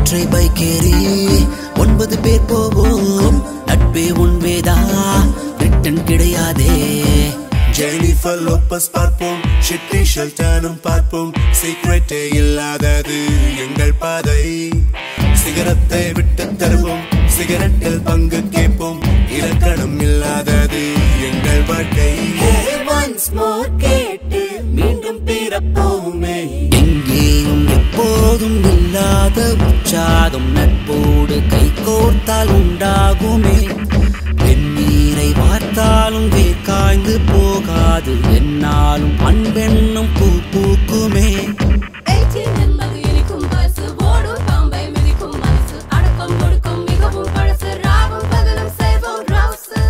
ஒற்றை பைக்கேறி ஒன்பது பேர் போவோம் நட்பே உண்மைதா ரிட்டன் கிடையாதே ஜெனிஃபர் லோப்பஸ் பார்ப்போம் ஷிட்டி ஷெல்டனும் பார்ப்போம் சீக்ரெட்டே இல்லாதது எங்கள் பாதை சிகரத்தை விட்டு தருவோம் சிகரெட்டில் பங்கு கேட்போம் இலக்கணம் இல்லாதது எங்கள் வாழ்க்கை ஒன்ஸ் மோர் கேட்டு மீண்டும் பிறப்போமே எங்கேயும் எப்போதும் இல்லாத உற்சாகம் நட்போடு கைகோர்த்தால் உண்டாகுமே வெந்நீரை வார்த்தாலும் வேர்க்காய்ந்து போகாது என்னாலும் அன்பென்னும் பூ பூக்குமே ஏற்றில் நிம்மது இனிக்கும் பரிசு ஓடும் பாம்பை மிதிக்கும் மனசு அடக்கம் ஒடுக்கம் மிகவும் பழசு ராவும் பகலும் செய்வோம் ரவுசு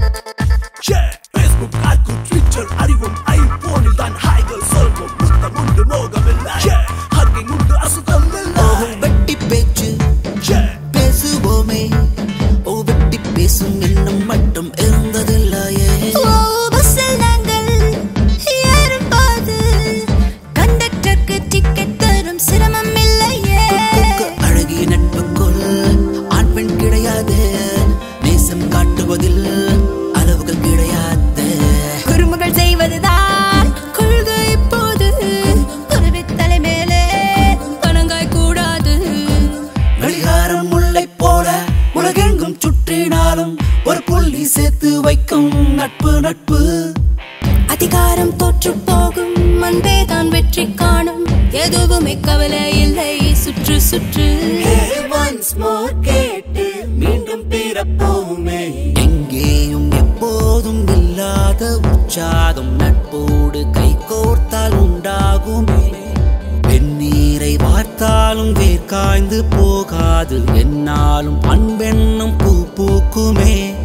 ஃபேஸ்புக் ஆக்கு ட்விட்டர் அறிவும் ஐபோனில் தான் ஹாய்கள் சொல்வோம் முத்தம் உண்டு மோகமில்லை ஹக்கிங் உண்டு அசுத்தமில்லை ஓ வெட்டி பேச்சு பேசுவோமே ஓ வெட்டி பேசும் எண்ணம் மட்டும் இருந்ததில்லையே ஓ பஸ்ஸில் நாங்கள் ஏறும்போது கண்டக்டருக்கு டிக்கெட் தரும் சிரமம் இல்லையே உக்கு அழகிய நட்புக்குள் ஆண் பெண் கிடையாது நேசம் காட்டுவதில் அளவுகள் கிடையாது குறும்புகள் செய்வதுதான் கொள்கை இப்போது குருவி தலை மேலே பணங்காய் கூடாது கடிகாரம் முல்லை போல உலகெங்கும் சுற்றினாலும் ஒரு புள்ளி சேர்த்து வைக்கும் நட்பு நட்பு அதிகாரம் தோற்று போகும் அன்பே தான் வெற்றி காணும் எதுவுமே கவலை இல்லை சுற்று சுற்று ஒன்ஸ் மோர் கேட்டு மீண்டும் பிறப்போமே எங்கேயும் எப்போதும் இல்லாத உற்சாகம் நட்போடு கைகோர்த்தால் உண்டாகுமே வெந்நீரை வார்த்தாலும் வேர்க்காய்ந்து போகாது என்னாலும் அன்பென்னும் பூ பூக்குமே